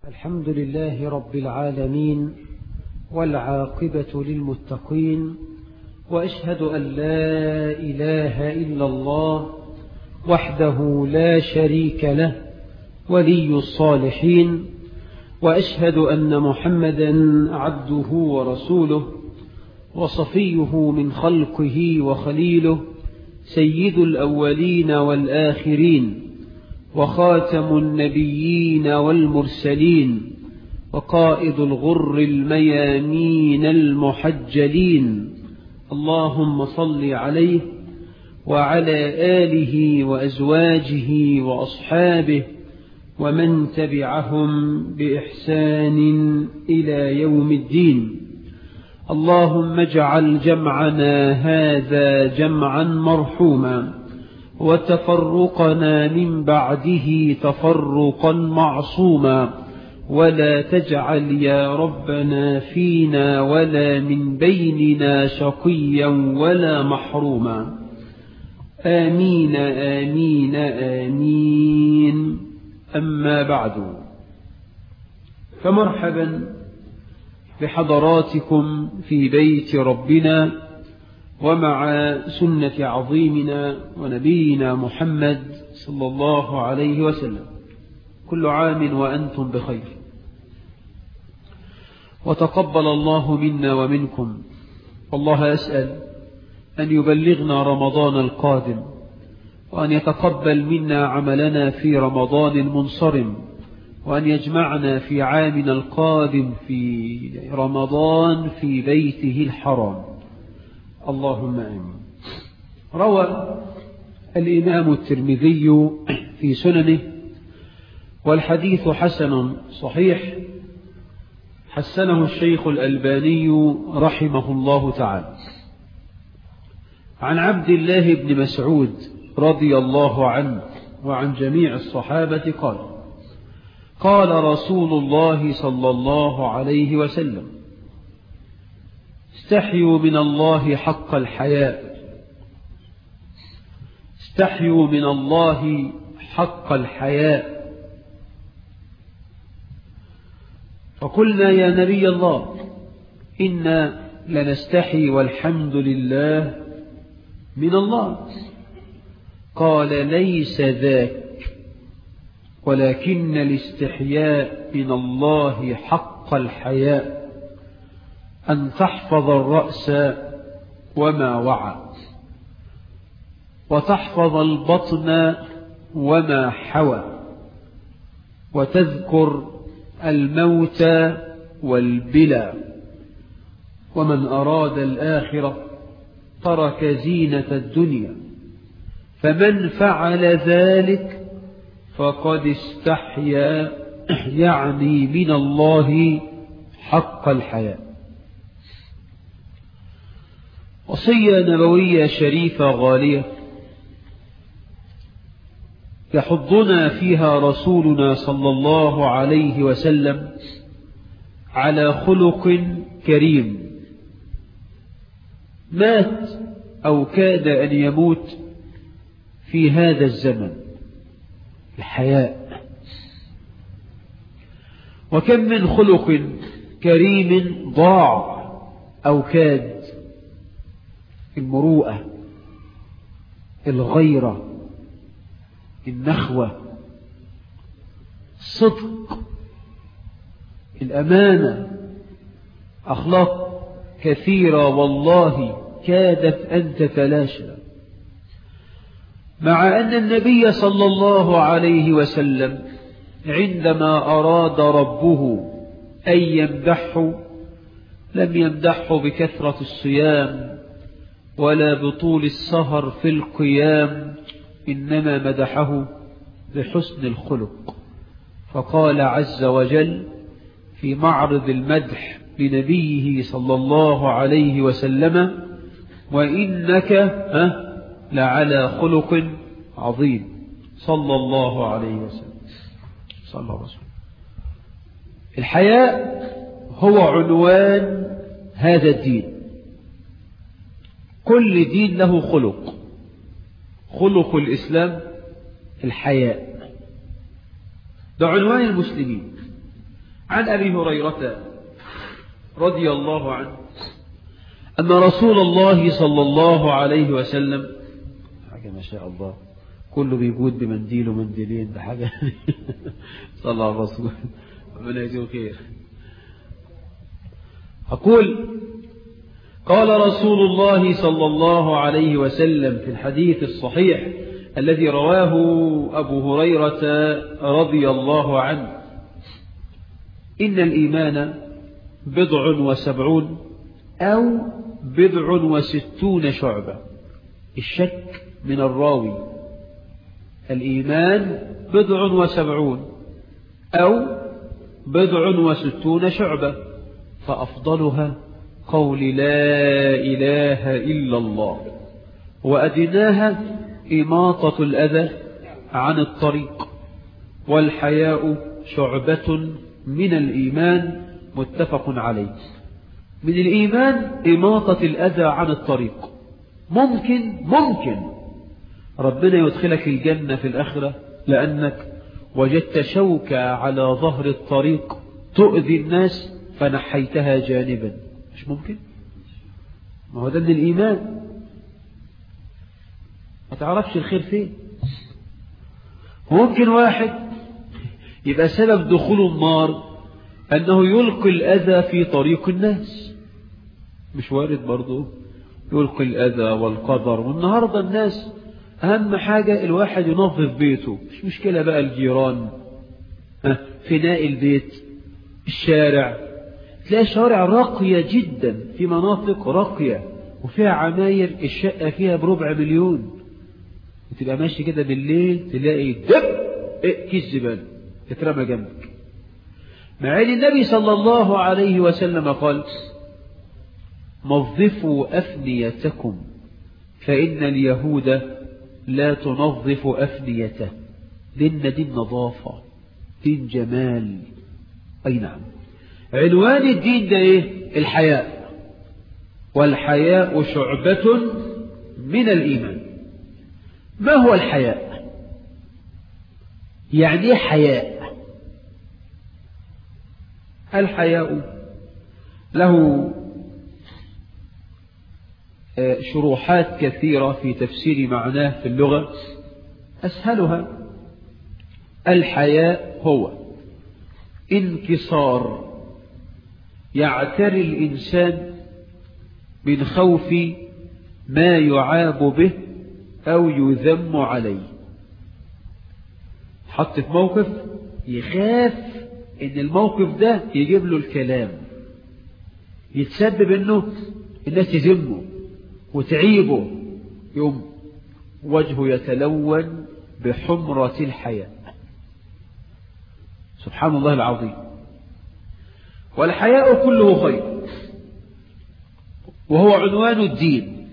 الحمد لله رب العالمين والعاقبة للمتقين وأشهد أن لا إله إلا الله وحده لا شريك له ولي الصالحين وأشهد أن محمدا عبده ورسوله وصفيه من خلقه وخليله سيد الأولين والآخرين وخاتم النبيين والمرسلين وقائد الغر الميامين المحجلين اللهم صل عليه وعلى آله وأزواجه وأصحابه ومن تبعهم بإحسان إلى يوم الدين اللهم اجعل جمعنا هذا جمعا مرحوما وتفرقنا من بعده تفرقا معصوما ولا تجعل يا ربنا فينا ولا من بيننا شقيا ولا محروما آمين آمين آمين أما بعد فمرحبا بحضراتكم في بيت ربنا ومع سنة عظيمنا ونبينا محمد صلى الله عليه وسلم كل عام وأنتم بخير وتقبل الله منا ومنكم والله أسأل أن يبلغنا رمضان القادم وأن يتقبل منا عملنا في رمضان المنصرم وأن يجمعنا في عامنا القادم في رمضان في بيته الحرام اللهم آمين روى الإمام الترمذي في سننه والحديث حسن صحيح حسنه الشيخ الألباني رحمه الله تعالى عن عبد الله بن مسعود رضي الله عنه وعن جميع الصحابة قال قال رسول الله صلى الله عليه وسلم استحيوا من الله حق الحياء استحيوا من الله حق الحياء فقلنا يا نبي الله إنا لنستحي والحمد لله من الله قال ليس ذاك ولكن الاستحياء من الله حق الحياء أن تحفظ الرأس وما وعى وتحفظ البطن وما حوى وتذكر الموت والبلى ومن أراد الآخرة ترك زينة الدنيا فمن فعل ذلك فقد استحيا يعني من الله حق الحياة وصية نبوية شريفة غالية يحضنا فيها رسولنا صلى الله عليه وسلم على خلق كريم مات أو كاد أن يموت في هذا الزمن الحياء وكم من خلق كريم ضاع أو كاد المروءة الغيرة النخوة الصدق الأمانة أخلاق كثيرة والله كادت أن تتلاشى مع أن النبي صلى الله عليه وسلم عندما أراد ربه أن يمدحه لم يمدحه بكثرة الصيام ولا بطول السهر في القيام إنما مدحه بحسن الخلق فقال عز وجل في معرض المدح لنبيه صلى الله عليه وسلم وإنك لعلى خلق عظيم صلى الله عليه وسلم صلى الله عليه وسلم الحياء هو عنوان هذا الدين كل دين له خلق خلق الإسلام الحياء ده عنوان المسلمين عن أبي هريرة رضي الله عنه أن رسول الله صلى الله عليه وسلم حاجة ما شاء الله كله بيجود بمنديل ومنديلين ده حاجة صلى على الرسول ربنا يجزيه خير أقول قال رسول الله صلى الله عليه وسلم في الحديث الصحيح الذي رواه أبو هريرة رضي الله عنه إن الإيمان بضع وسبعون أو بضع وستون شعبة الشك من الراوي الإيمان بضع وسبعون أو بضع وستون شعبة فأفضلها قول لا إله إلا الله وأدناها إماطة الأذى عن الطريق والحياء شعبة من الإيمان متفق عليه من الإيمان إماطة الأذى عن الطريق ممكن ممكن ربنا يدخلك الجنة في الآخرة لأنك وجدت شوكة على ظهر الطريق تؤذي الناس فنحيتها جانبا مش ممكن ما هو ده من الإيمان ما تعرفش الخير فين ممكن واحد يبقى سبب دخول النار أنه يلقي الأذى في طريق الناس مش وارد برضه يلقي الأذى والقدر والنهاردة الناس أهم حاجة الواحد ينظف بيته مش مشكلة بقى الجيران فناء البيت الشارع تلاقي شوارع راقية جدا في مناطق راقية وفيها عماير الشقة فيها بربع مليون وتبقى ماشي كده بالليل تلاقي دب إيه كيس زبالة اترمى جنبك مع ان النبي صلى الله عليه وسلم قال نظفوا أفنيتكم فإن اليهود لا تنظف أفنيته دين دين نظافة دين جمال أي نعم عنوان الدين ده إيه الحياء والحياء شعبة من الإيمان ما هو الحياء يعني ايه حياء الحياء له شروحات كثيرة في تفسير معناه في اللغة أسهلها الحياء هو انكسار يعتري الإنسان من خوف ما يعاب به أو يذم عليه حط في موقف يخاف ان الموقف ده يجيب له الكلام يتسبب انه الناس تذمه وتعيبه يوم وجهه يتلون بحمرة الحياة سبحان الله العظيم والحياء كله خير وهو عنوان الدين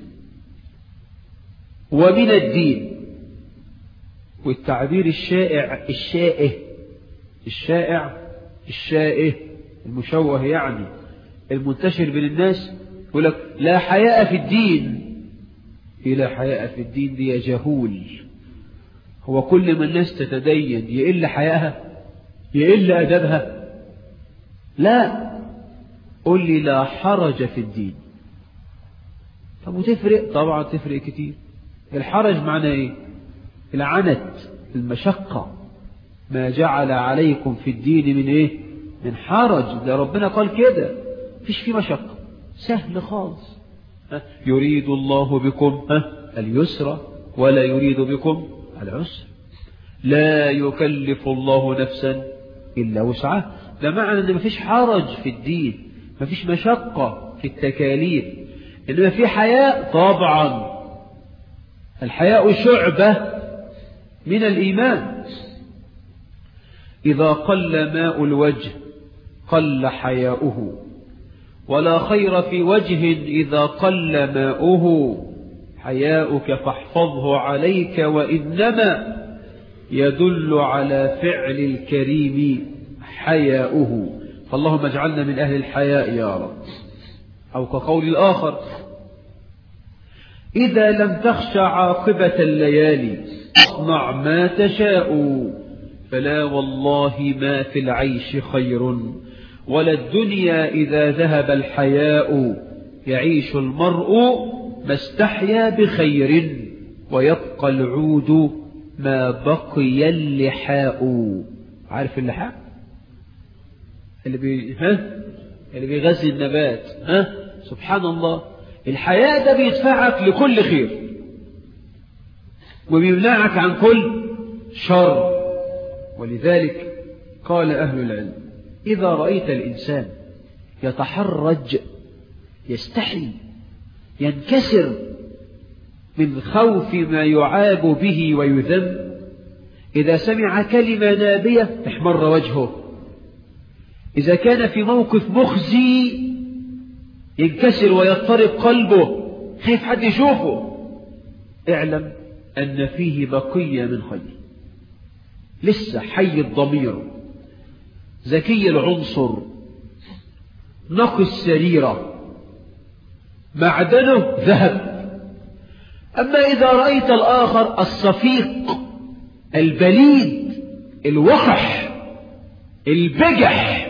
ومن الدين والتعبير الشائع الشائه الشائع الشائه المشوه يعني المنتشر بين الناس يقول لك لا حياء في الدين إيه لا حياء في الدين دي جهول هو كل ما الناس تتدين يقل حياءها يقل أدبها لا قل لي لا حرج في الدين طب وتفرق طبعا تفرق كتير الحرج معناه ايه العنت المشقة ما جعل عليكم في الدين من ايه من حرج ده ربنا قال كده فيش فيه مشقة سهل خالص يريد الله بكم اليسر ولا يريد بكم العسر لا يكلف الله نفسا إلا وسعها ده معنى أن مفيش حرج في الدين مفيش مشقة في التكاليف إنما في حياء طبعا الحياء شعبة من الإيمان إذا قل ماء الوجه قل حياؤه ولا خير في وجه إذا قل ماؤه حياؤك فاحفظه عليك وإنما يدل على فعل الكريم حياؤه فاللهم اجعلنا من أهل الحياء يا رب أو كقول الآخر إذا لم تخش عاقبة الليالي اصنع ما تشاء فلا والله ما في العيش خير ولا الدنيا إذا ذهب الحياء يعيش المرء ما استحيا بخير ويبقى العود ما بقي اللحاء عارف اللحاء اللي بي ها اللي بيغذي النبات ها سبحان الله الحياء ده بيدفعك لكل خير وبيمنعك عن كل شر ولذلك قال أهل العلم إذا رأيت الإنسان يتحرج يستحي ينكسر من خوف ما يعاب به ويذم إذا سمع كلمة نابية احمر وجهه إذا كان في موقف مخزي ينكسر ويضطرب قلبه خايف حد يشوفه اعلم أن فيه بقية من خير لسه حي الضمير ذكي العنصر نقي السريرة معدنه ذهب أما إذا رأيت الآخر الصفيق البليد الوقح البجح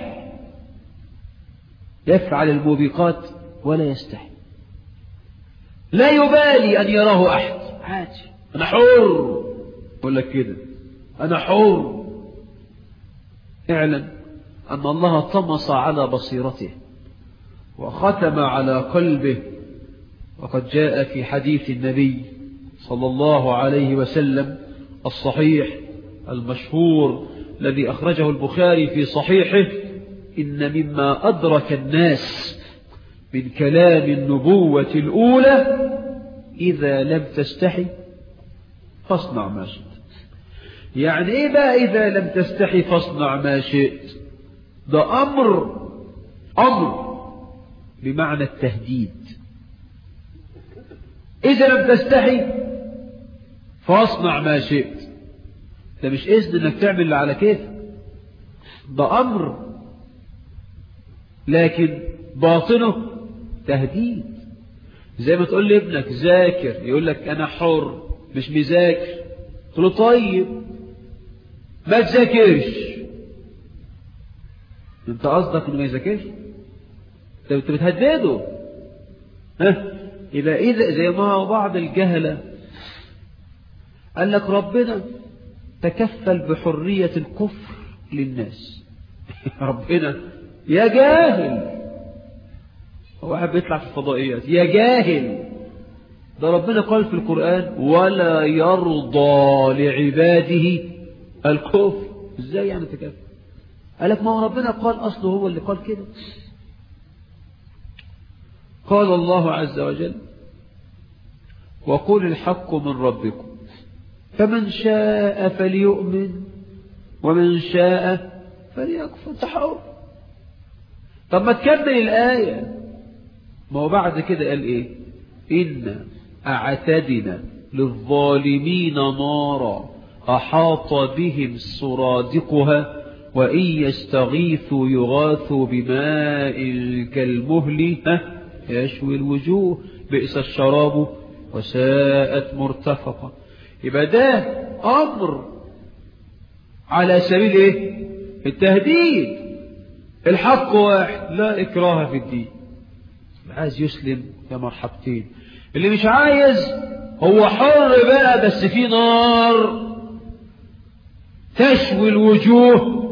يفعل الموبقات ولا يستحي لا يبالي أن يراه أحد عادي أنا حر يقول لك كده أنا حر اعلم أن الله طمس على بصيرته وختم على قلبه وقد جاء في حديث النبي صلى الله عليه وسلم الصحيح المشهور الذي أخرجه البخاري في صحيحه إن مما أدرك الناس من كلام النبوة الأولى إذا لم تستحي فاصنع ما شئت يعني إيه بقى إذا لم تستحي فاصنع ما شئت ده أمر أمر بمعنى التهديد إذا لم تستحي فاصنع ما شئت ده مش إذن إنك تعمل اللي على كيفك ده أمر لكن باطنه تهديد زي ما تقول لابنك ذاكر يقول لك أنا حر مش مذاكر قلت له طيب ما تذاكرش انت قصدك انه ما يذاكرش انت بتهدده ها يبقى اذا زي ما بعض الجهله قال لك ربنا تكفل بحريه الكفر للناس ربنا يا جاهل واحد بيطلع في الفضائيات يا جاهل ده ربنا قال في القرآن ولا يرضى لعباده الكفر ازاي يعني تكفر قال لك ما هو ربنا قال أصله هو اللي قال كده قال الله عز وجل وقل الحق من ربكم فمن شاء فليؤمن ومن شاء فليكفر تحور طب ما تكمل الآية ما هو بعد كده قال إيه إن أعتدنا للظالمين نارا أحاط بهم سرادقها وإن يستغيثوا يغاثوا بماء كالمهل يشوي الوجوه بئس الشراب وساءت مرتفقة يبقى ده أمر على سبيل إيه؟ التهديد الحق واحد لا إكراه في الدين عايز يسلم يا مرحبتين اللي مش عايز هو حر بقى بس في نار تشوي الوجوه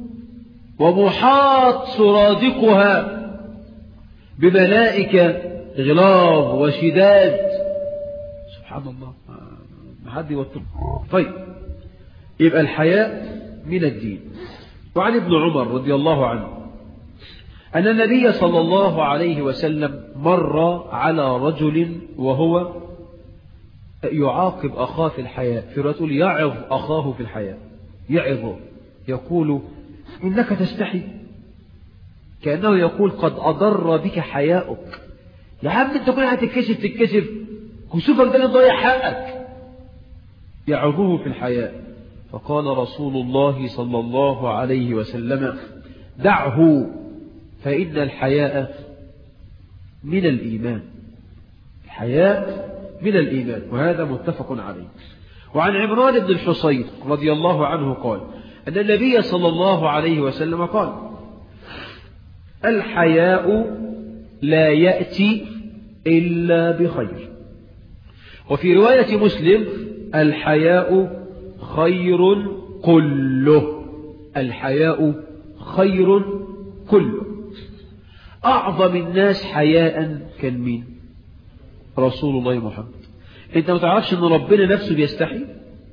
ومحاط سرادقها بملائكة غلاظ وشداد سبحان الله ما حد يوتر طيب يبقى الحياء من الدين وعن ابن عمر رضي الله عنه أن النبي صلى الله عليه وسلم مر على رجل وهو يعاقب أخاه في الحياة في رجل يعظ أخاه في الحياة يعظه يقول إنك تستحي كأنه يقول قد أضر بك حياؤك يا عم انت كل هتتكسف تتكسف كسوفك ده اللي ضيع حقك يعظه في الحياة فقال رسول الله صلى الله عليه وسلم دعه فإن الحياء من الإيمان الحياء من الإيمان وهذا متفق عليه وعن عمران بن الحصين رضي الله عنه قال أن النبي صلى الله عليه وسلم قال الحياء لا يأتي إلا بخير وفي رواية مسلم الحياء خير كله الحياء خير كله أعظم الناس حياء كان مين رسول الله محمد انت ما تعرفش ان ربنا نفسه بيستحي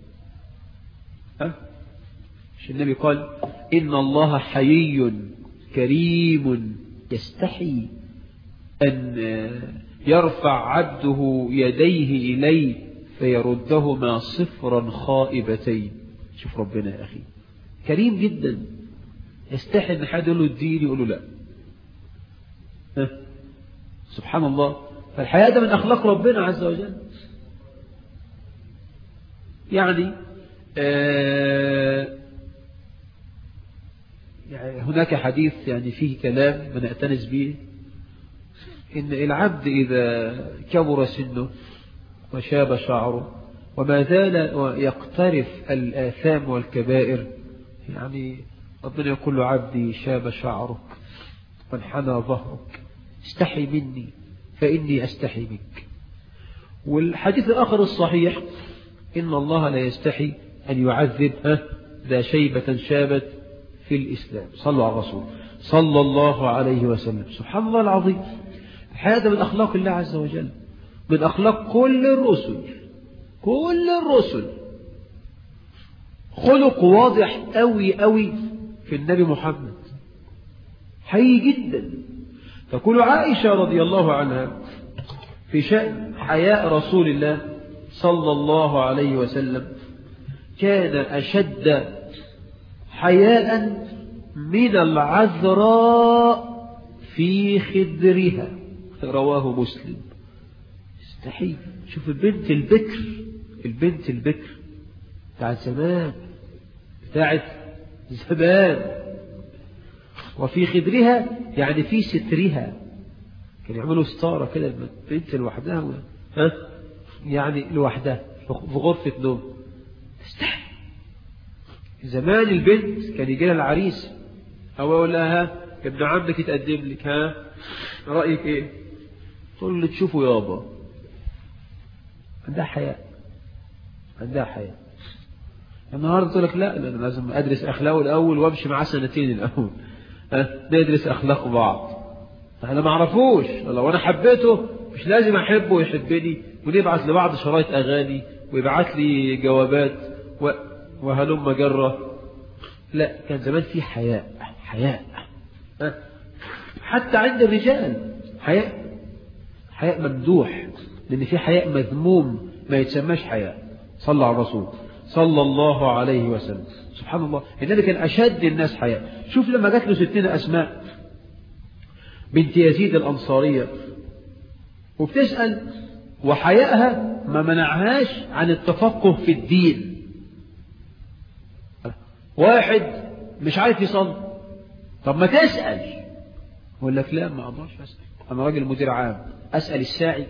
ها مش النبي قال ان الله حيي كريم يستحي ان يرفع عبده يديه اليه فيردهما صفرا خائبتين شوف ربنا يا اخي كريم جدا يستحي ان حد يقول له الدين يقول له لا ها سبحان الله فالحياة ده من أخلاق ربنا عز وجل يعني آه يعني هناك حديث يعني فيه كلام بنأتنس به إن العبد إذا كبر سنه وشاب شعره وما زال يقترف الآثام والكبائر يعني ربنا يقول له عبدي شاب شعرك وانحنى ظهرك استحي مني فإني أستحي منك والحديث الآخر الصحيح إن الله لا يستحي أن يعذب ذا شيبة شابت في الإسلام صلوا على الرسول صلى الله عليه وسلم سبحان الله العظيم هذا من أخلاق الله عز وجل من أخلاق كل الرسل كل الرسل خلق واضح أوي أوي في النبي محمد حي جدا تقول عائشة رضي الله عنها في شأن حياء رسول الله صلى الله عليه وسلم كان أشد حياء من العذراء في خدرها رواه مسلم استحي شوف البنت البكر البنت البكر بتاعت زمان بتاعت زمان وفي خدرها يعني في سترها كان يعملوا ستارة كده البنت لوحدها ها يعني لوحدها في غرفة نوم تستحي زمان البنت كان يجي لها العريس أو أقول لها ابن عمك يتقدم لك ها رأيك إيه تقول اللي تشوفه يابا عندها حياء عندها حياء النهارده تقول لك لا انا لازم ادرس اخلاقه الاول وامشي معاه سنتين الاول ها ندرس اخلاق بعض انا ما اعرفوش لو انا حبيته مش لازم احبه ويحبني ونبعت لبعض شرايط اغاني ويبعت لي جوابات و... وهلم جره لا كان زمان في حياء حياء ها؟ حتى عند الرجال حياء حياء ممدوح لان في حياء مذموم ما يتسماش حياء صلى على الرسول صلى الله عليه وسلم سبحان الله النبي كان أشد الناس حياء شوف لما جات له ستنا أسماء بنت يزيد الأنصارية وبتسأل وحيائها ما منعهاش عن التفقه في الدين واحد مش عارف يصلي طب ما تسأل يقول لك لا ما أقدرش أسأل أنا راجل مدير عام أسأل الساعي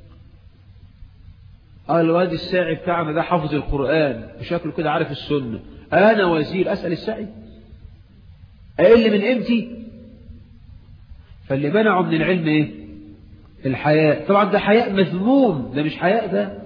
قال الواد الساعي بتاعنا ده حافظ القرآن بشكله كده عارف السنة أنا وزير أسأل الساعي أقل من قيمتي فاللي منعه من العلم إيه الحياء طبعا ده حياء مذموم ده مش حياء ده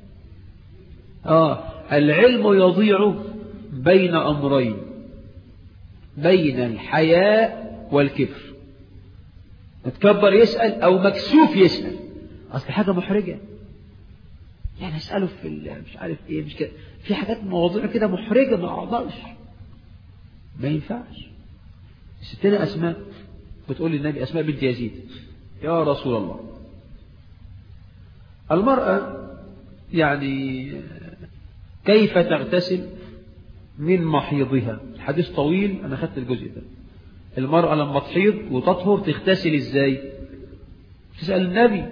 آه العلم يضيع بين أمرين بين الحياء والكبر متكبر يسأل أو مكسوف يسأل أصل حاجة محرجة يعني اسأله في مش عارف ايه مش كده في حاجات مواضيع كده محرجة ما اقدرش ما ينفعش ستنا اسماء بتقول للنبي اسماء بنت يزيد يا رسول الله المرأة يعني كيف تغتسل من محيضها الحديث طويل انا خدت الجزء ده المرأة لما تحيض وتطهر تغتسل ازاي تسأل النبي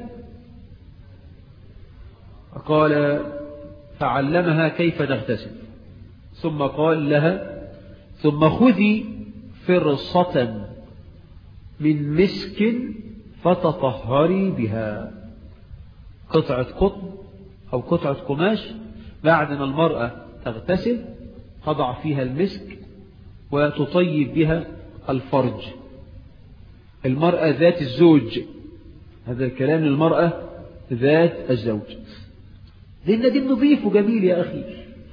قال فعلمها كيف تغتسل ثم قال لها ثم خذي فرصة من مسك فتطهري بها قطعة قطن أو قطعة قماش بعد ما المرأة تغتسل تضع فيها المسك وتطيب بها الفرج المرأة ذات الزوج هذا الكلام للمرأة ذات الزوج لأن دي نظيف وجميل يا أخي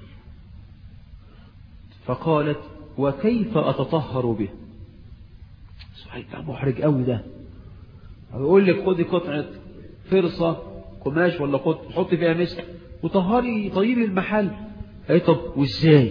فقالت وكيف أتطهر به صحيح ده محرج قوي ده يقول لك خدي قطعة فرصة قماش ولا قط حطي فيها مسك وطهري طيبي المحل اي طب وازاي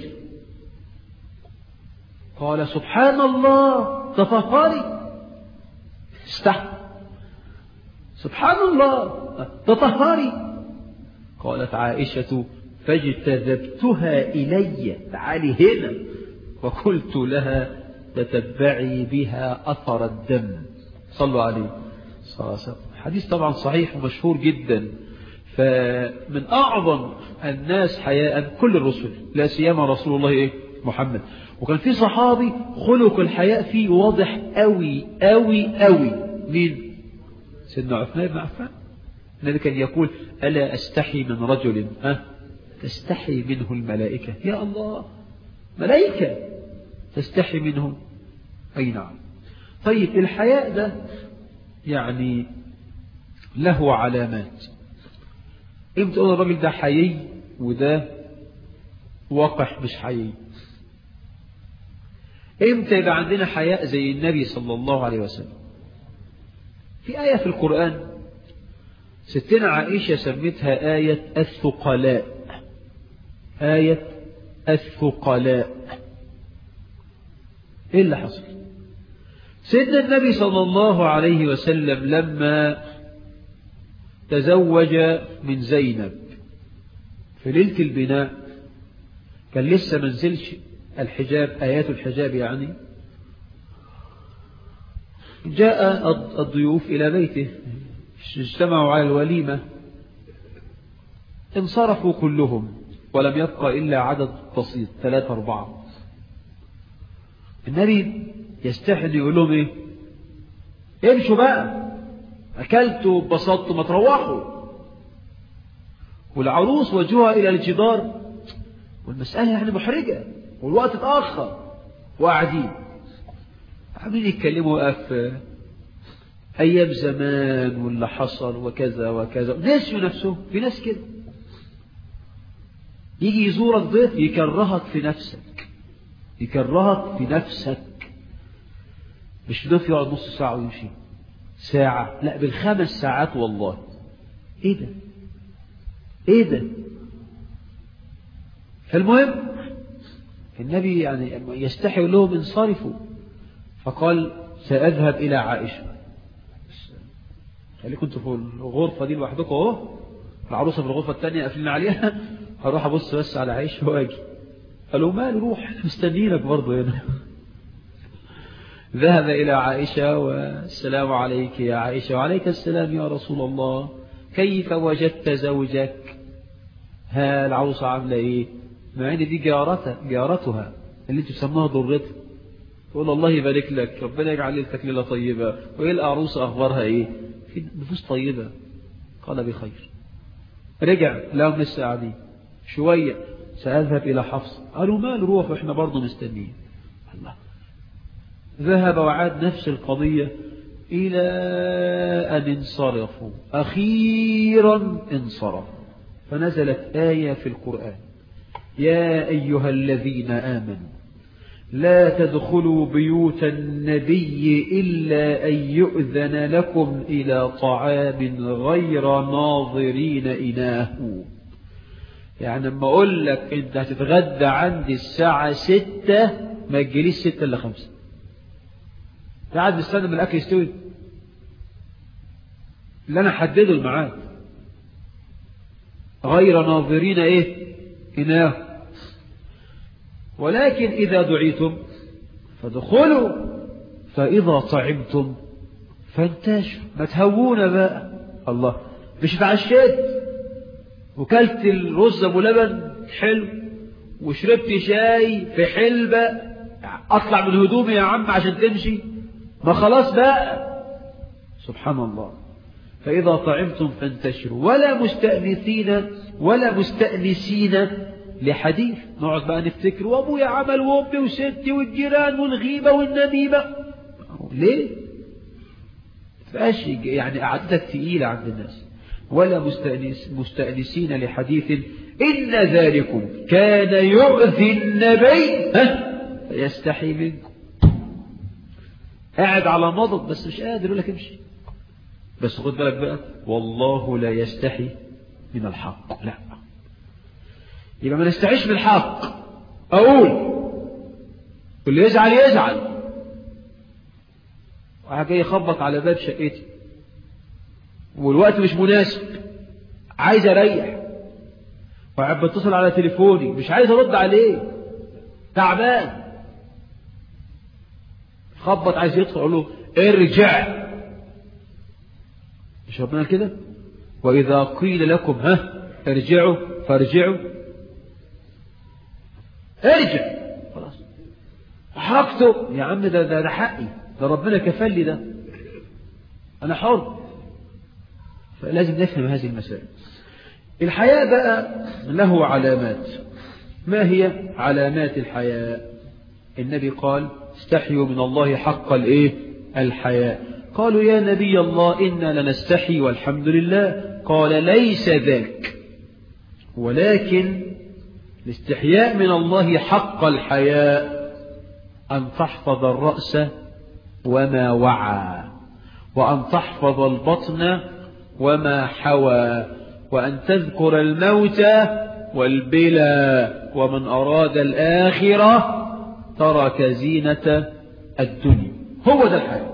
قال سبحان الله تطهري استحى سبحان الله تطهري قالت عائشة فاجتذبتها إلي تعالي هنا وقلت لها تتبعي بها أثر الدم صلوا عليه صلى الله عليه وسلم حديث طبعا صحيح ومشهور جدا فمن أعظم الناس حياء كل الرسل لا سيما رسول الله إيه؟ محمد وكان في صحابي خلق الحياء فيه واضح قوي قوي قوي مين سيدنا عثمان بن عفان النبي كان يقول ألا أستحي من رجل أه؟ تستحي منه الملائكة يا الله ملائكة تستحي منهم أي نعم طيب الحياء ده يعني له علامات امتى تقول الراجل ده حيي وده وقح مش حيي امتى يبقى عندنا حياء زي النبي صلى الله عليه وسلم في آية في القرآن ستنا عائشة سمتها آية الثقلاء آية الثقلاء ايه اللي حصل سيدنا النبي صلى الله عليه وسلم لما تزوج من زينب في ليلة البناء كان لسه منزلش الحجاب آيات الحجاب يعني جاء الضيوف إلى بيته اجتمعوا على الوليمة انصرفوا كلهم ولم يبقى إلا عدد بسيط ثلاثة أربعة النبي يستحي يقول لهم ايه امشوا بقى اكلتوا وبسطتوا ما تروحوا والعروس وجهها الى الجدار والمسألة يعني محرجة والوقت اتأخر وقاعدين عاملين يتكلموا بقى في أيام زمان واللي حصل وكذا وكذا نسيوا نفسهم في ناس كده يجي يزورك ضيف يكرهك في نفسك يكرهك في نفسك مش ضيف يقعد نص ساعة ويمشي ساعة لا بالخمس ساعات والله ايه ده ايه ده فالمهم النبي يعني يستحي لهم انصرفوا فقال سأذهب إلى عائشة خليكم انتوا في الغرفة دي لوحدكم اهو العروسة في الغرفة الثانية قافلين عليها هروح أبص بس على عائشة وأجي قالوا مال روح مستنينك برضه هنا ذهب إلى عائشة والسلام عليك يا عائشة وعليك السلام يا رسول الله كيف وجدت زوجك ها العروسة عاملة ايه مع ان دي جارتها جارتها اللي انتوا تسموها ضرتها تقول الله يبارك لك ربنا يجعل ليلتك ليلة طيبة وايه العروسة اخبارها ايه في نفوس طيبة قال بخير رجع لهم لسه قاعدين شوية سأذهب إلى حفص قالوا مال روح واحنا برضه مستنيين الله ذهب وعاد نفس القضية إلى أن انصرفوا أخيرا انصرفوا فنزلت آية في القرآن يا أيها الذين آمنوا لا تدخلوا بيوت النبي إلا أن يؤذن لكم إلى طعام غير ناظرين إناه يعني لما أقول لك أنت هتتغدى عندي الساعة ستة ما تجيليش ستة إلا خمسة قاعد مستنى من الأكل يستوي اللي أنا حدده الميعاد غير ناظرين إيه إناه ولكن إذا دعيتم فادخلوا فإذا طعمتم فانتشروا ما تهوونا بقى الله مش اتعشيت وكلت الرز ابو لبن حلو وشربت شاي في حلبة اطلع من هدومي يا عم عشان تمشي ما خلاص بقى سبحان الله فإذا طعمتم فانتشروا ولا مستأنسين ولا مستأنسين لحديث نقعد بقى نفتكر وابويا عمل وامي وستي والجيران والغيبة والنميمة ليه تبقاش يعني قعدتك تقيلة عند الناس ولا مستأنس مستأنسين لحديث إن ذلكم كان يؤذي النبي ها فيستحي منكم قاعد على مضض بس مش قادر يقول لك امشي بس خد بالك بقى والله لا يستحي من الحق لا يبقى ما نستحيش من الحق أقول واللي يزعل يزعل واحد جاي يخبط على باب شقتي والوقت مش مناسب عايز اريح وقاعد بتصل على تليفوني مش عايز ارد عليه تعبان خبط عايز يدخل اقول له ارجع مش ربنا كده واذا قيل لكم ها ارجعوا فارجعوا ارجع خلاص حقته يا عم ده ده, ده حقي ده ربنا كفل لي ده انا حر فلازم نفهم هذه المسائل الحياء بقى له علامات ما هي علامات الحياء النبي قال استحيوا من الله حق الايه الحياء قالوا يا نبي الله إنا لنستحي والحمد لله قال ليس ذاك ولكن الاستحياء من الله حق الحياء أن تحفظ الرأس وما وعى وأن تحفظ البطن وما حوى وأن تذكر الموت والبلا ومن أراد الآخرة ترك زينة الدنيا هو ده الحياة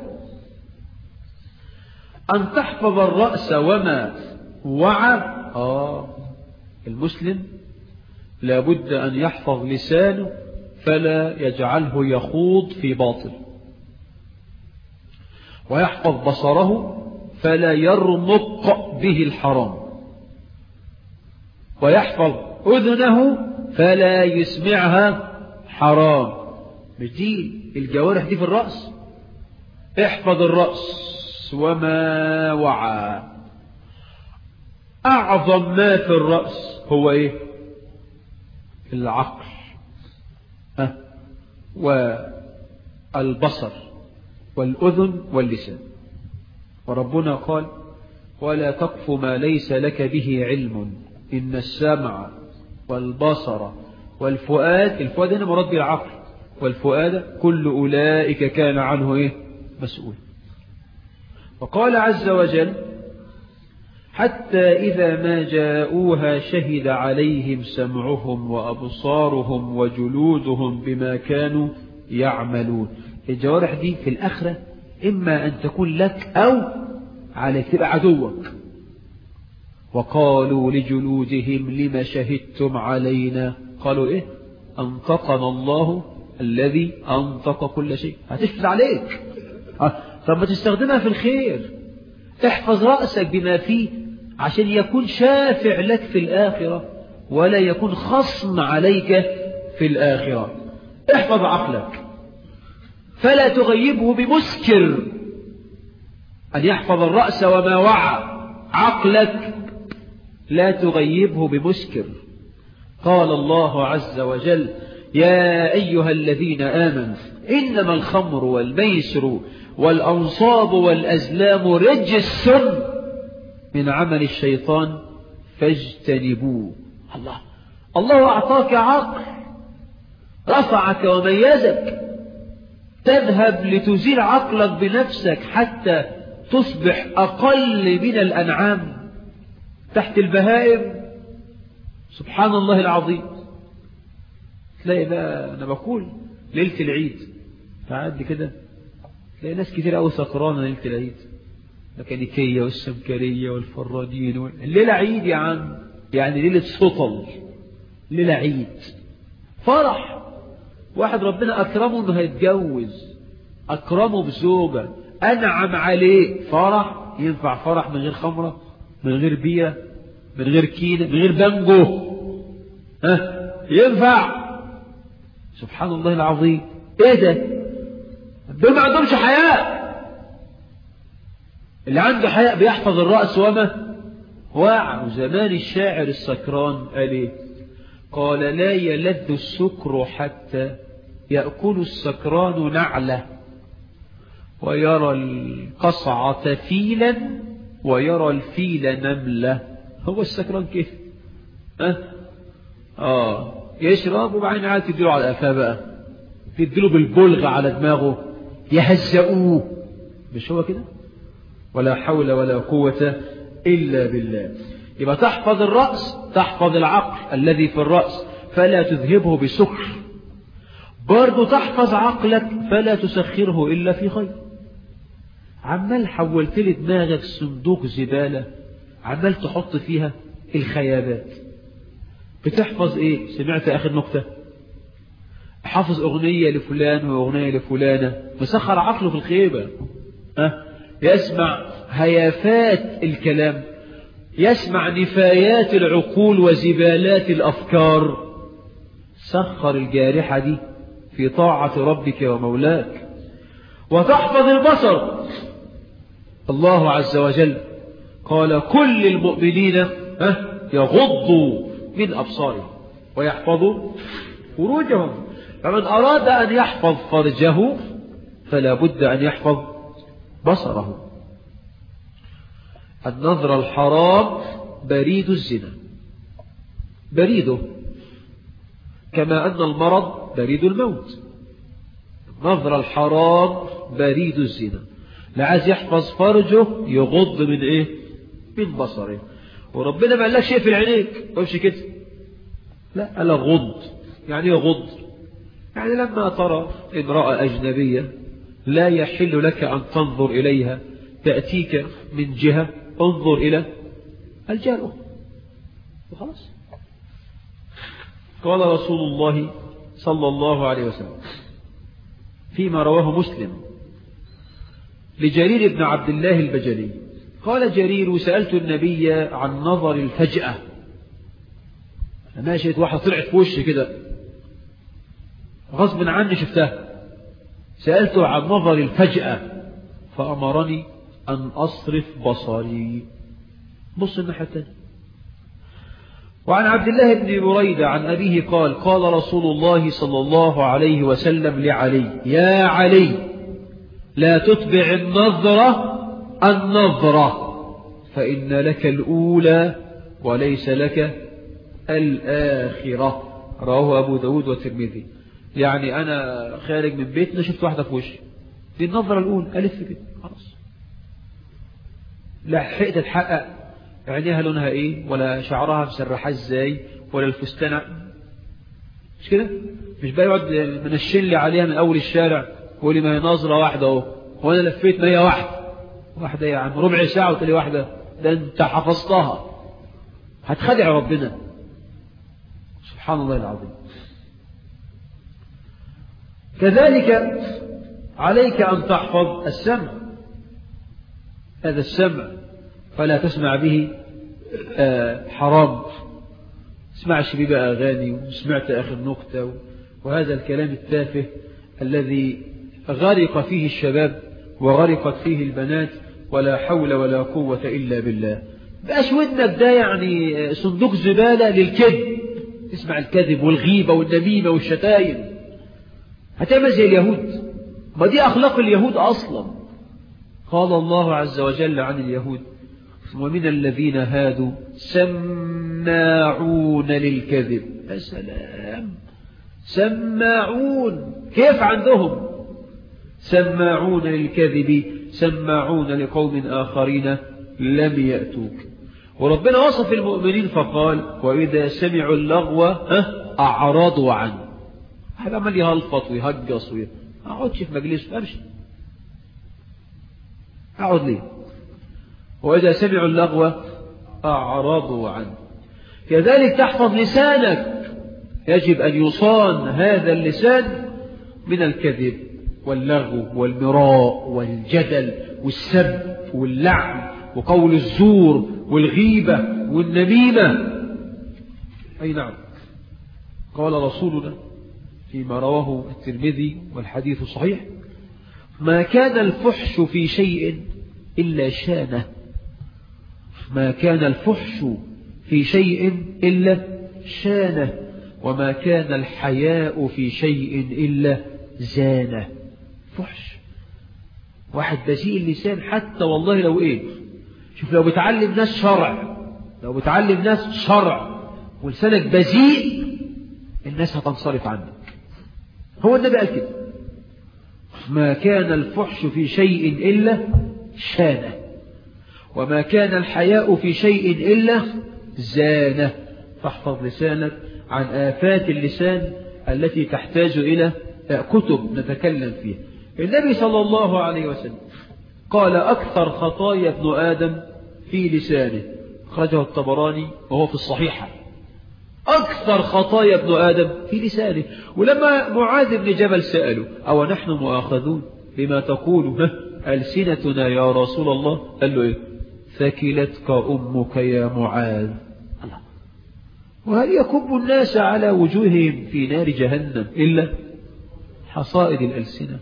أن تحفظ الرأس وما وعى آه المسلم لابد أن يحفظ لسانه فلا يجعله يخوض في باطل ويحفظ بصره فلا يرمق به الحرام ويحفظ أذنه فلا يسمعها حرام مش دي الجوارح دي في الرأس احفظ الرأس وما وعى أعظم ما في الرأس هو إيه العقل أه؟ والبصر والأذن واللسان وربنا قال ولا تقف ما ليس لك به علم إن السمع والبصر والفؤاد الفؤاد هنا مراد بالعقل والفؤاد كل أولئك كان عنه إيه مسؤول وقال عز وجل حتى إذا ما جاءوها شهد عليهم سمعهم وأبصارهم وجلودهم بما كانوا يعملون الجوارح دي في الآخرة إما أن تكون لك أو عليك تبقى عدوك وقالوا لجلودهم لما شهدتم علينا قالوا إيه أنطقنا الله الذي أنطق كل شيء هتشهد عليك طب ما تستخدمها في الخير احفظ رأسك بما فيه عشان يكون شافع لك في الآخرة ولا يكون خصم عليك في الآخرة احفظ عقلك فلا تغيبه بمسكر أن يحفظ الرأس وما وعى عقلك لا تغيبه بمسكر قال الله عز وجل يا أيها الذين آمنوا إنما الخمر والميسر والأنصاب والأزلام رجس من عمل الشيطان فاجتنبوه الله الله أعطاك عقل رفعك وميزك تذهب لتزيل عقلك بنفسك حتى تصبح أقل من الأنعام تحت البهائم سبحان الله العظيم تلاقي بقى أنا بقول ليلة العيد تعدي كده تلاقي ناس كتير أوي سكرانة ليلة العيد الميكانيكية والسمكرية والفرادين وال... الليلة عيد يا عم يعني ليلة سطل ليلة عيد فرح واحد ربنا أكرمه إنه هيتجوز أكرمه بزوجة أنعم عليه فرح ينفع فرح من غير خمرة من غير بيرة من غير كينة من غير بانجو ها ينفع سبحان الله العظيم ايه ده دول ما عندهمش حياء اللي عنده حياء بيحفظ الرأس وما وعى زمان الشاعر السكران قال ايه قال لا يلذ السكر حتى يأكل السكران نعله ويرى القصعة فيلا ويرى الفيل نملة هو السكران كيف أه؟ آه يشرب وبعدين عاد تديله على قفاه بقى تديله بالبلغ على دماغه يهزئوه مش هو كده ولا حول ولا قوة إلا بالله يبقى تحفظ الرأس تحفظ العقل الذي في الرأس فلا تذهبه بسكر برضو تحفظ عقلك فلا تسخره إلا في خير عمال حولت لي دماغك صندوق زبالة عمال تحط فيها الخيابات بتحفظ ايه سمعت اخر نكتة حافظ اغنية لفلان واغنية لفلانة مسخر عقله في الخيبة أه؟ يسمع هيافات الكلام يسمع نفايات العقول وزبالات الافكار سخر الجارحة دي في طاعة ربك ومولاك وتحفظ البصر الله عز وجل قال كل المؤمنين يغضوا من أبصارهم ويحفظوا فروجهم فمن أراد أن يحفظ فرجه فلا بد أن يحفظ بصره النظر الحرام بريد الزنا بريده كما أن المرض بريد الموت نظر الحرام بريد الزنا لا عايز يحفظ فرجه يغض من ايه من بصره وربنا ما قالكش اقفل عينيك ما كده لا قال غض يعني ايه غض يعني لما ترى امرأة أجنبية لا يحل لك أن تنظر إليها تأتيك من جهة انظر إلى الجهة الأخرى وخلاص قال رسول الله صلى الله عليه وسلم فيما رواه مسلم لجرير بن عبد الله البجلي قال جرير سألت النبي عن نظر الفجأة ماشيت واحدة طلعت في وشي كده غصب عني شفتها سألته عن نظر الفجأة فأمرني أن أصرف بصري بص الناحية الثانية وعن عبد الله بن بريدة عن أبيه قال قال رسول الله صلى الله عليه وسلم لعلي يا علي لا تتبع النظرة النظرة فإن لك الأولى وليس لك الآخرة رواه أبو داود والترمذي يعني أنا خارج من بيتنا شفت واحدة في وشي دي النظرة الأولى ألف كده خلاص لا حقت تتحقق عينيها لونها ايه ولا شعرها مسرحة ازاي ولا الفستان مش كده مش بقى يقعد منشن لي عليها من اول الشارع ويقول لي ما هي نظرة واحدة اهو وانا لفيت ما هي واحدة واحدة يا عم ربع ساعة وتقول لي واحدة ده انت حفظتها هتخدع ربنا سبحان الله العظيم كذلك عليك أن تحفظ السمع هذا السمع فلا تسمع به حرام اسمعش بيه بقى أغاني وسمعت آخر نكتة وهذا الكلام التافه الذي غرق فيه الشباب وغرقت فيه البنات ولا حول ولا قوة إلا بالله بقاش ودنك ده يعني صندوق زبالة للكذب تسمع الكذب والغيبة والنميمة والشتايم هتعمل زي اليهود ما دي أخلاق اليهود أصلا قال الله عز وجل عن اليهود ومن الذين هادوا سماعون للكذب يا سلام سماعون كيف عندهم سماعون للكذب سماعون لقوم آخرين لم يأتوك وربنا وصف المؤمنين فقال وإذا سمعوا اللغو أعرضوا عنه هذا عمال يهلفط ويهجص وي... أقعدش في مجلس أمشي أقعد ليه وإذا سمعوا اللغو أعرضوا عنه كذلك تحفظ لسانك يجب أن يصان هذا اللسان من الكذب واللغو والمراء والجدل والسب واللعن وقول الزور والغيبة والنميمة أي نعم قال رسولنا فيما رواه الترمذي والحديث صحيح ما كان الفحش في شيء إلا شانه ما كان الفحش في شيء إلا شانه وما كان الحياء في شيء إلا زانه فحش واحد بذيء اللسان حتى والله لو ايه شوف لو بتعلم ناس شرع لو بتعلم ناس شرع ولسانك بذيء الناس هتنصرف عنك هو النبي قال كده ما كان الفحش في شيء إلا شانه وما كان الحياء في شيء إلا زانه فاحفظ لسانك عن آفات اللسان التي تحتاج إلى كتب نتكلم فيها النبي صلى الله عليه وسلم قال أكثر خطايا ابن آدم في لسانه أخرجه الطبراني وهو في الصحيحة أكثر خطايا ابن آدم في لسانه ولما معاذ بن جبل سأله أو نحن مؤاخذون بما تقول ألسنتنا يا رسول الله قال له إيه ثكلتك أمك يا معاذ الله وهل يكب الناس على وجوههم في نار جهنم إلا حصائد الألسنة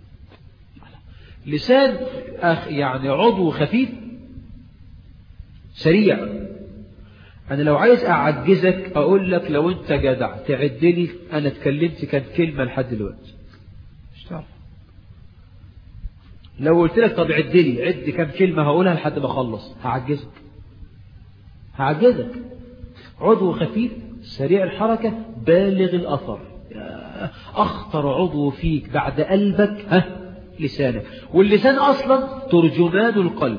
لسان أخ يعني عضو خفيف سريع أنا لو عايز أعجزك أقول لك لو أنت جدع تعد لي أنا اتكلمت كانت كلمة لحد دلوقتي مش تعرف لو قلت لك طب عد لي عد كم كلمة هقولها لحد ما أخلص هعجزك هعجزك عضو خفيف سريع الحركة بالغ الأثر أخطر عضو فيك بعد قلبك ها لسانك واللسان أصلا ترجمان القلب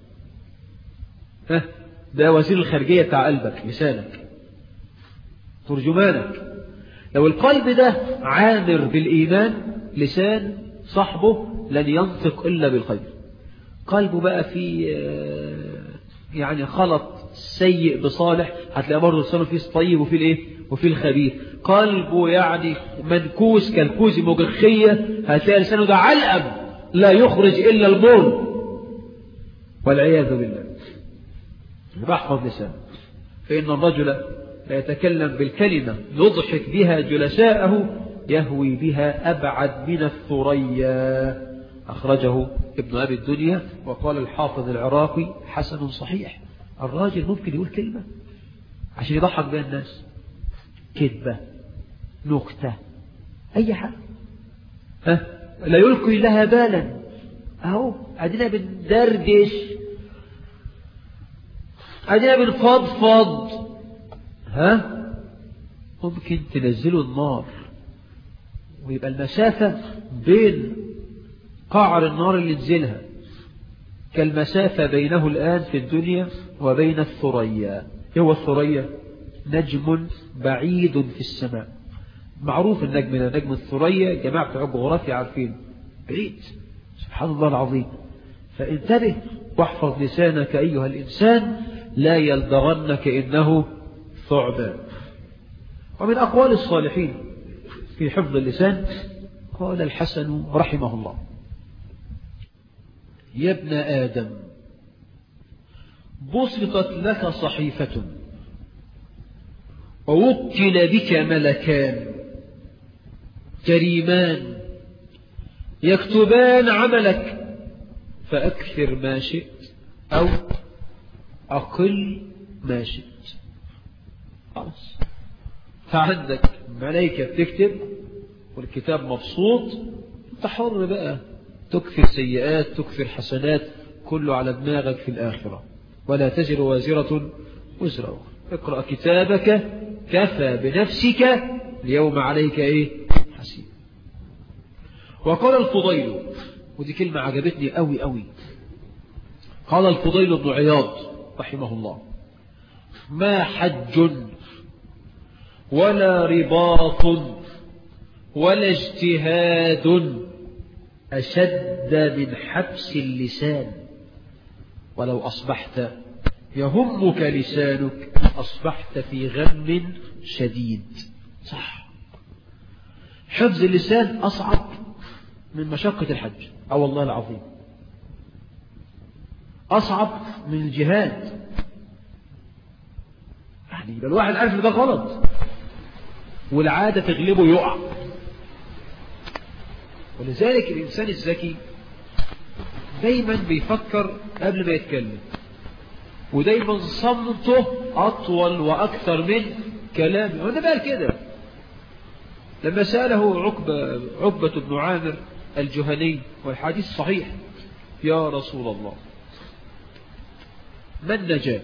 ها ده وزير الخارجية بتاع قلبك لسانك ترجمانك لو القلب ده عامر بالإيمان لسان صاحبه لن ينطق إلا بالخير قلبه بقى في يعني خلط سيء بصالح هتلاقي برضه لسانه فيه الطيب وفيه الايه وفيه الخبيث قلبه يعني منكوس كالكوز مجخية هتلاقي لسانه ده علقم لا يخرج إلا البول والعياذ بالله بحفظ لسانه فإن الرجل لا يتكلم بالكلمة يضحك بها جلساءه يهوي بها أبعد من الثريا أخرجه ابن أبي الدنيا وقال الحافظ العراقي حسن صحيح الراجل ممكن يقول كلمة عشان يضحك بها الناس كذبة نكتة أي حاجة ها لا يلقي لها بالا أهو عندنا بندردش عندنا بنفضفض ها ممكن تنزلوا النار ويبقى المسافة بين قعر النار اللي نزلها كالمسافة بينه الآن في الدنيا وبين الثريا هو الثريا نجم بعيد في السماء معروف النجم ده نجم الثريا جماعة الجغرافيا عارفين بعيد سبحان الله العظيم فانتبه واحفظ لسانك أيها الإنسان لا يلدغنك إنه ثعبان ومن أقوال الصالحين في حفظ اللسان قال الحسن رحمه الله يا ابن آدم بسطت لك صحيفة ووكل بك ملكان كريمان يكتبان عملك فأكثر ما شئت أو أقل ما شئت خلاص فعندك ملائكة بتكتب والكتاب مبسوط انت حر بقى تكثر سيئات تكثر حسنات كله على دماغك في الآخرة ولا تزر وازرة وزر أخرى اقرأ كتابك كفى بنفسك اليوم عليك ايه حسيب وقال الفضيل ودي كلمة عجبتني قوي قوي قال الفضيل بن عياض رحمه الله ما حج ولا رباط ولا اجتهاد أشد من حبس اللسان ولو أصبحت يهمك لسانك أصبحت في غم شديد صح حفظ اللسان أصعب من مشقة الحج أو والله العظيم أصعب من الجهاد يعني يبقى الواحد عارف ان ده غلط والعادة تغلبه يقع ولذلك الإنسان الذكي دايما بيفكر قبل ما يتكلم ودايما صمته أطول وأكثر من كلامه وده بقى كده لما سأله عقبة, عقبة بن عامر الجهني والحديث صحيح يا رسول الله من نجا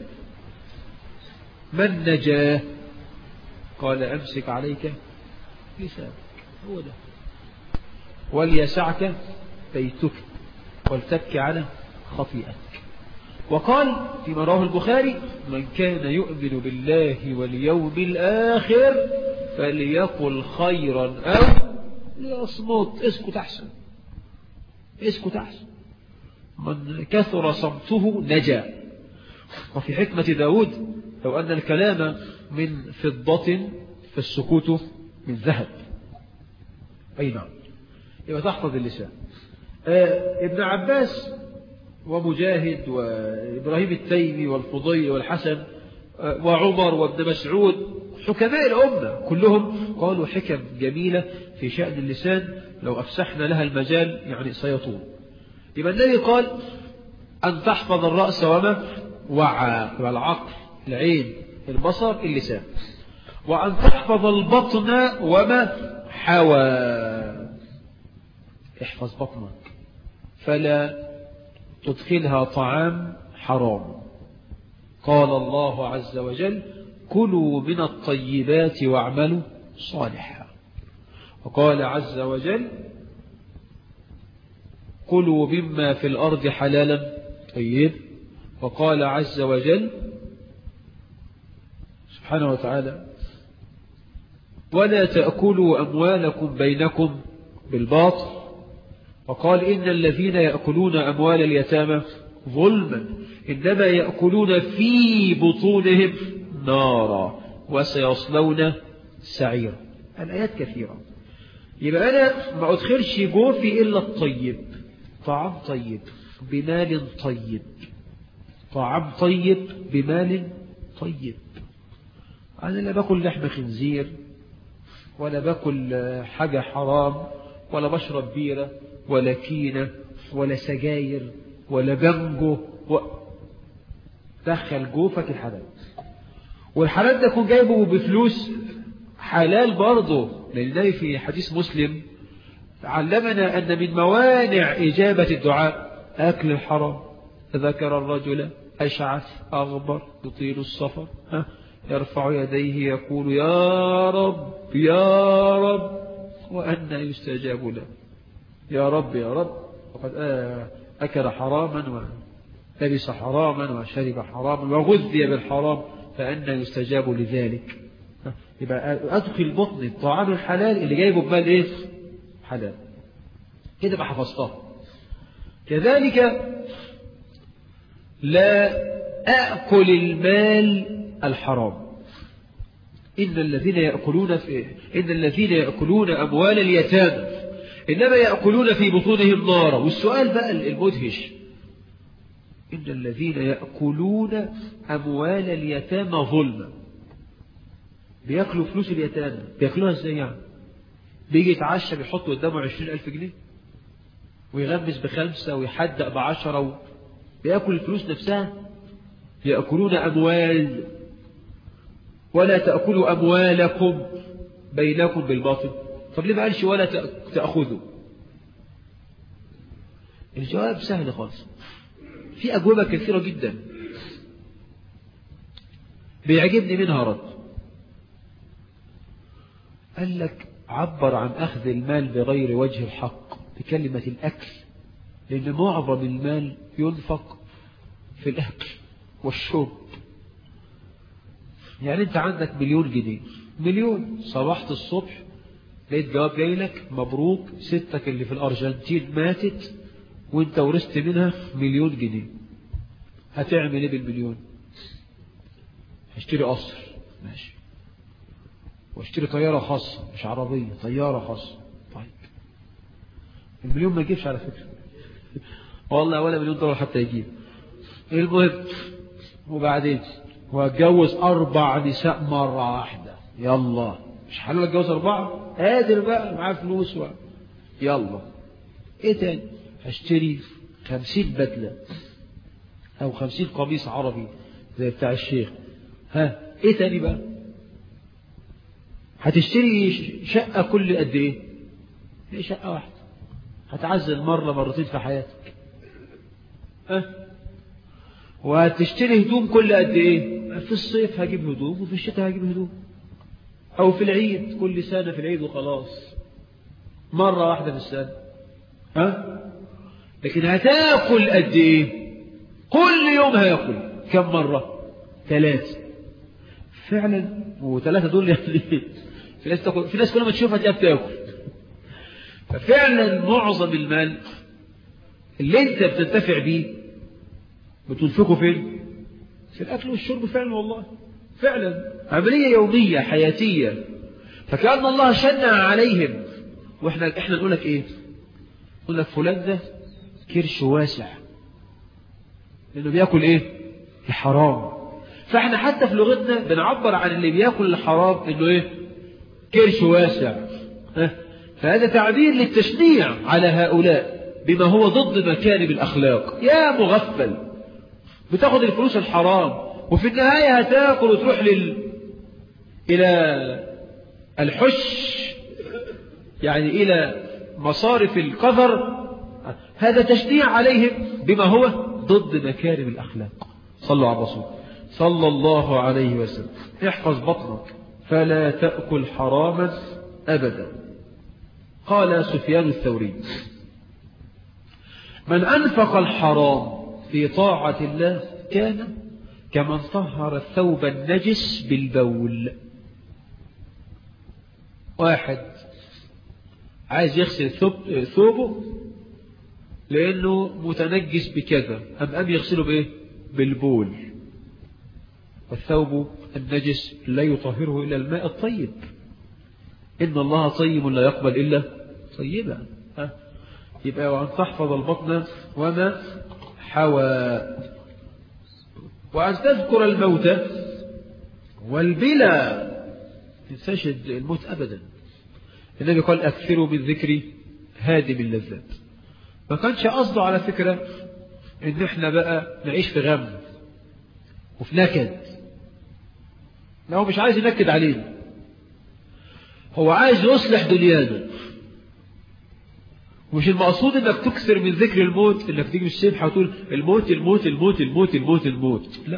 من نجا قال أمسك عليك لسانك هو ده وليسعك بيتك ولتبكي على خطيئتك وقال فيما رواه البخاري من كان يؤمن بالله واليوم الآخر فليقل خيرا أو ليصمت اسكت أحسن اسكت أحسن من كثر صمته نجا وفي حكمة داود لو أن الكلام من فضة فالسكوت من ذهب أي نعم يبقى تحفظ اللسان آه ابن عباس ومجاهد وإبراهيم التيمي والفضيل والحسن آه وعمر وابن مسعود حكماء الأمة كلهم قالوا حكم جميلة في شأن اللسان لو أفسحنا لها المجال يعني سيطول يبقى النبي قال أن تحفظ الرأس وما وعى والعقل العين البصر اللسان وأن تحفظ البطن وما حوى احفظ بطنك فلا تدخلها طعام حرام قال الله عز وجل كلوا من الطيبات واعملوا صالحا وقال عز وجل كلوا مما في الأرض حلالا طيب وقال عز وجل سبحانه وتعالى ولا تأكلوا أموالكم بينكم بالباطل وقال إن الذين يأكلون أموال اليتامى ظلما إنما يأكلون في بطونهم نارا وسيصلون سعيرا الآيات كثيرة يبقى أنا ما أدخلش جوفي إلا الطيب طعام طيب بمال طيب طعام طيب بمال طيب أنا لا باكل لحم خنزير ولا باكل حاجة حرام ولا بشرب بيرة ولا كينة ولا سجاير ولا بنجو و... دخل جوفك الحلال والحلال ده يكون جايبه بفلوس حلال برضه لله في حديث مسلم علمنا أن من موانع إجابة الدعاء أكل الحرام ذكر الرجل أشعث أغبر يطيل السفر ها يرفع يديه يقول يا رب يا رب وأن يستجاب له يا رب يا رب وقد أكل حراما ولبس حراما وشرب حراما وغذي بالحرام فأن يستجاب لذلك يبقى أدخل بطن الطعام الحلال اللي جايبه بمال إيه حلال كده بقى حفظتها كذلك لا أأكل المال الحرام إن الذين يأكلون في إن الذين يأكلون أموال اليتامى إنما يأكلون في بطونهم نارا والسؤال بقى المدهش إن الذين يأكلون أموال اليتامى ظلما بياكلوا فلوس اليتامى بياكلوها ازاي يعني بيجي يتعشى بيحط قدامه عشرين ألف جنيه ويغمس بخمسة ويحدق بعشرة و... بياكل الفلوس نفسها يأكلون أموال ولا تأكلوا أموالكم بينكم بالباطل طب ليه ما قالش ولا تأخذوا الجواب سهل خالص في أجوبة كثيرة جدا بيعجبني منها رد قال لك عبر عن أخذ المال بغير وجه الحق بكلمة الأكل لأن معظم المال ينفق في الأكل والشرب يعني أنت عندك مليون جنيه مليون صبحت الصبح لقيت جواب جاي لك مبروك ستك اللي في الأرجنتين ماتت وانت ورثت منها مليون جنيه هتعمل ايه بالمليون هشتري قصر ماشي واشتري طيارة خاصة مش عربية طيارة خاصة طيب المليون ما يجيبش على فكرة والله ولا مليون دولار حتى يجيب المهم وبعدين واتجوز أربع نساء مرة واحدة يلا مش حلو اتجوز أربعة قادر بقى معاه فلوس و... يلا ايه تاني هشتري خمسين بدلة أو خمسين قميص عربي زي بتاع الشيخ ها ايه تاني بقى هتشتري شقة كل قد ايه هي شقة واحدة هتعزل مرة مرتين في حياتك أه؟ وهتشتري هدوم كل قد ايه في الصيف هجيب هدوم وفي الشتاء هجيب هدوم او في العيد كل سنة في العيد وخلاص مرة واحدة في السنة ها لكن هتاكل قد ايه كل يوم هياكل كم مرة ثلاثة فعلا وثلاثة دول يعني في ناس تاكل في ناس كل ما تشوفها تلاقيها بتاكل ففعلا معظم المال اللي انت بتنتفع بيه بتنفقه فين في الاكل والشرب فعلا والله فعلا عملية يومية حياتية فكأن الله شنع عليهم واحنا احنا نقول لك ايه نقول لك فلان ده كرش واسع لانه بياكل ايه الحرام فاحنا حتى في لغتنا بنعبر عن اللي بياكل الحرام انه ايه كرش واسع فهذا تعبير للتشنيع على هؤلاء بما هو ضد مكارم الأخلاق يا مغفل بتاخد الفلوس الحرام وفي النهاية هتاكل وتروح لل... إلى الحش يعني إلى مصارف القذر هذا تشنيع عليهم بما هو ضد مكارم الأخلاق صلوا على الرسول صلى الله عليه وسلم احفظ بطنك فلا تأكل حراما أبدا قال سفيان الثوري من أنفق الحرام في طاعة الله كان كمن طهر الثوب النجس بالبول واحد عايز يغسل ثوب ثوبه لأنه متنجس بكذا أم أم يغسله بإيه بالبول والثوب النجس لا يطهره إلا الماء الطيب إن الله طيب لا يقبل إلا طيبا ها يبقى وأن تحفظ البطن وما حوى وأن تذكر الموت والبلا تنساش الموت أبدا النبي قال أكثروا من ذكر هادم اللذات ما كانش قصده على فكرة إن إحنا بقى نعيش في غم وفي نكد لا هو مش عايز ينكد علينا هو عايز يصلح دنيانا مش المقصود انك تكثر من ذكر الموت انك تيجي الصبح وتقول الموت الموت الموت الموت الموت الموت لا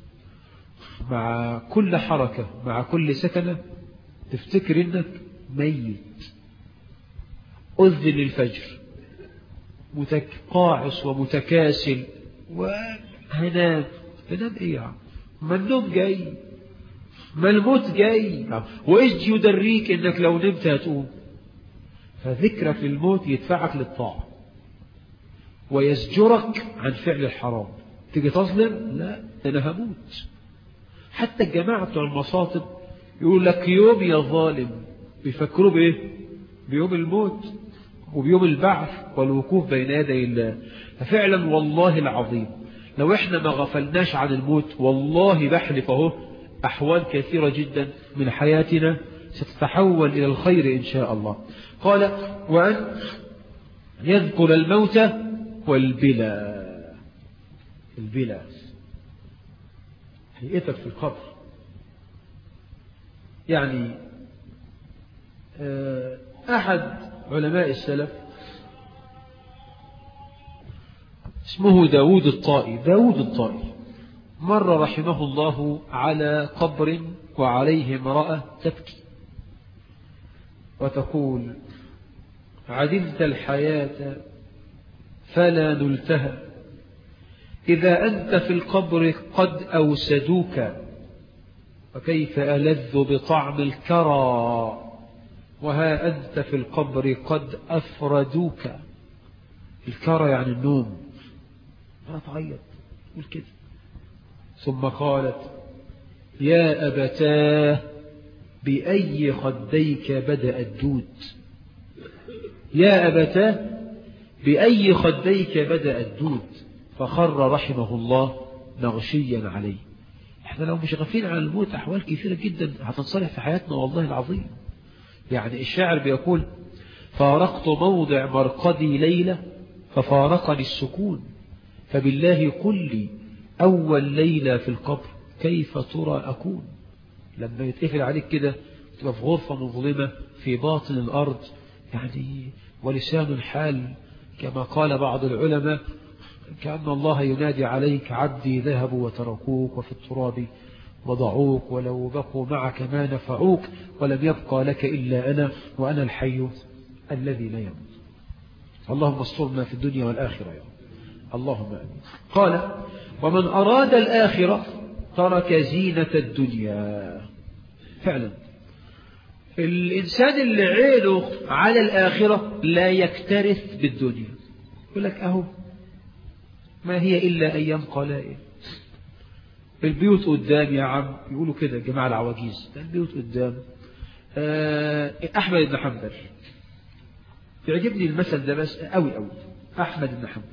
مع كل حركة مع كل سكنة تفتكر انك ميت أذن للفجر متقاعس ومتكاسل وهنام هنام ايه يا عم ما النوم جاي ما الموت جاي وايش يدريك انك لو نمت هتقوم فذكرك للموت يدفعك للطاعة ويزجرك عن فعل الحرام تيجي تظلم لا انا هموت حتى الجماعة بتوع المصاطب يقول لك يوم يا ظالم بيفكروا بايه بيوم الموت وبيوم البعث والوقوف بين يدي الله ففعلا والله العظيم لو احنا ما غفلناش عن الموت والله بحلف اهو أحوال كثيرة جدا من حياتنا ستتحول إلى الخير إن شاء الله قال وأن يذكر الموت والبلا البلا هيئتك في القبر يعني أحد علماء السلف اسمه داود الطائي داود الطائي مر رحمه الله على قبر وعليه امرأة تبكي وتقول عدلت الحياة فلا نلتها إذا أنت في القبر قد أوسدوك وكيف ألذ بطعم الكرى وها أنت في القبر قد أفردوك الكرى يعني النوم لا تعيط قول كده ثم قالت يا أبتاه بأي خديك بدأ الدود يا أبتاه بأي خديك بدأ الدود فخر رحمه الله مغشيا عليه احنا لو مش غافلين عن الموت أحوال كثيرة جدا هتنصلح في حياتنا والله العظيم يعني الشاعر بيقول فارقت موضع مرقدي ليلة ففارقني السكون فبالله قل لي أول ليلة في القبر كيف ترى أكون لما يتقفل عليك كده تبقى في غرفة مظلمة في باطن الأرض يعني ولسان الحال كما قال بعض العلماء كأن الله ينادي عليك عبدي ذهبوا وتركوك وفي التراب وضعوك ولو بقوا معك ما نفعوك ولم يبقى لك إلا أنا وأنا الحي الذي لا يموت اللهم استرنا في الدنيا والآخرة يا رب اللهم أمين قال ومن أراد الآخرة ترك زينة الدنيا فعلا الإنسان اللي عينه على الآخرة لا يكترث بالدنيا يقول لك أهو ما هي إلا أيام قلائل البيوت قدام يا عم يقولوا كده جماعة العواجيز البيوت قدام أحمد بن حنبل يعجبني المثل ده بس قوي قوي أحمد بن حنبل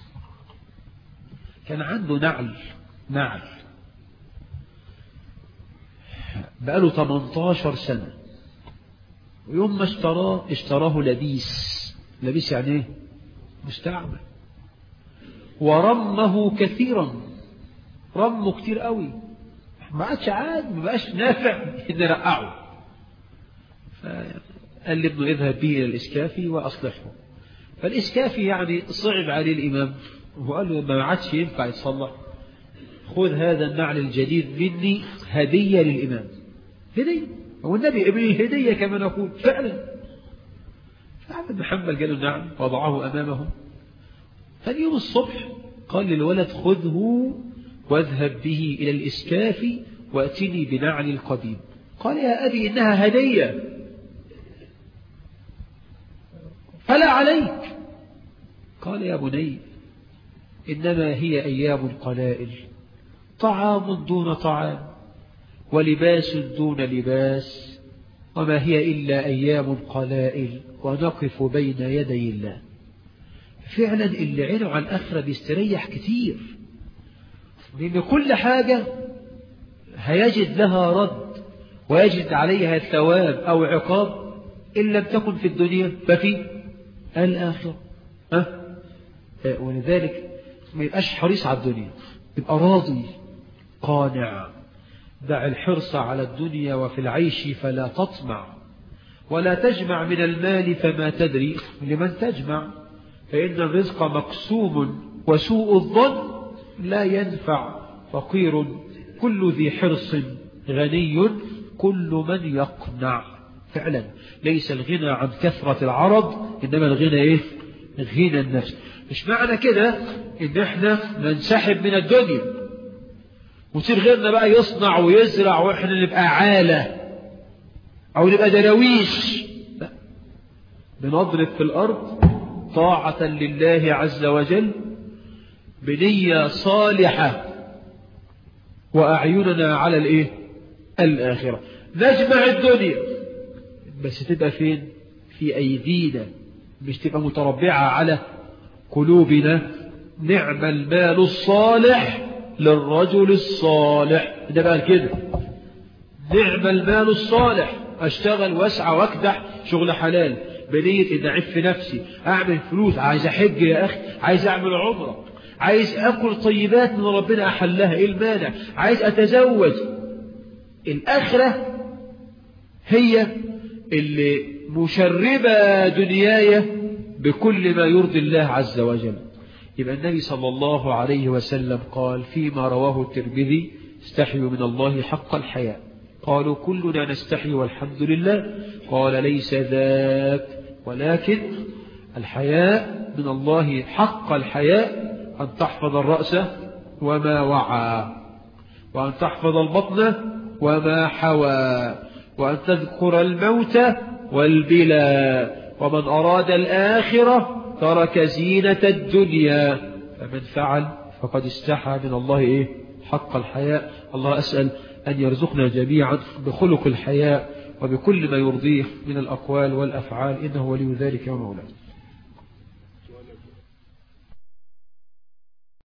كان عنده نعل نعل بقاله 18 سنة ويوم ما اشتراه اشتراه لبيس لبيس يعني ايه مستعمل ورمه كثيرا رمه كتير قوي ما عادش عاد ما بقاش نافع ان رقعه فقال لابنه اذهب به الى الاسكافي واصلحه فالاسكافي يعني صعب عليه الامام وقال له ما عادش ينفع يتصلح خذ هذا النعل الجديد مني هدية للإمام هدية والنبي ابني هدية كما نقول فعلا فأحمد محمد قال له نعم وضعه أمامه ثاني يوم الصبح قال للولد خذه واذهب به إلى الإسكاف وأتني بنعل القديم قال يا أبي إنها هدية فلا عليك قال يا بني إنما هي أيام قلائل طعام دون طعام ولباس دون لباس وما هي إلا أيام قلائل ونقف بين يدي الله فعلا اللي عينه على الآخرة بيستريح كتير لأن كل حاجة هيجد لها رد ويجد عليها ثواب أو عقاب إن لم تكن في الدنيا ففي الآخرة أه؟ ولذلك ما يبقاش حريص على الدنيا يبقى راضي قانع دع الحرص على الدنيا وفي العيش فلا تطمع ولا تجمع من المال فما تدري لمن تجمع فإن الرزق مقسوم وسوء الظن لا ينفع فقير كل ذي حرص غني كل من يقنع فعلا ليس الغنى عن كثرة العرض إنما الغنى إيه غنى النفس مش معنى كده إن إحنا ننسحب من الدنيا وتصير غيرنا بقى يصنع ويزرع وإحنا نبقى عالة أو نبقى دراويش لا بنضرب في الأرض طاعة لله عز وجل بنية صالحة وأعيننا على الإيه الآخرة نجمع الدنيا بس تبقى فين في أيدينا مش تبقى متربعة على قلوبنا نعم المال الصالح للرجل الصالح ده بقى كده نعم المال الصالح اشتغل واسعى واكدح شغل حلال بنية ان اعف نفسي اعمل فلوس عايز احج يا اخي عايز اعمل عمرة عايز اكل طيبات من ربنا احلها ايه المانع عايز اتزوج الاخرة هي اللي مشربة دنياي بكل ما يرضي الله عز وجل يبقى النبي صلى الله عليه وسلم قال فيما رواه الترمذي استحيوا من الله حق الحياء قالوا كلنا نستحي والحمد لله قال ليس ذاك ولكن الحياء من الله حق الحياء أن تحفظ الرأس وما وعى وأن تحفظ البطن وما حوى وأن تذكر الموت والبلا ومن أراد الآخرة ترك زينة الدنيا فمن فعل فقد استحى من الله إيه حق الحياء الله أسأل أن يرزقنا جميعا بخلق الحياء وبكل ما يرضيه من الأقوال والأفعال إنه ولي ذلك ومولاه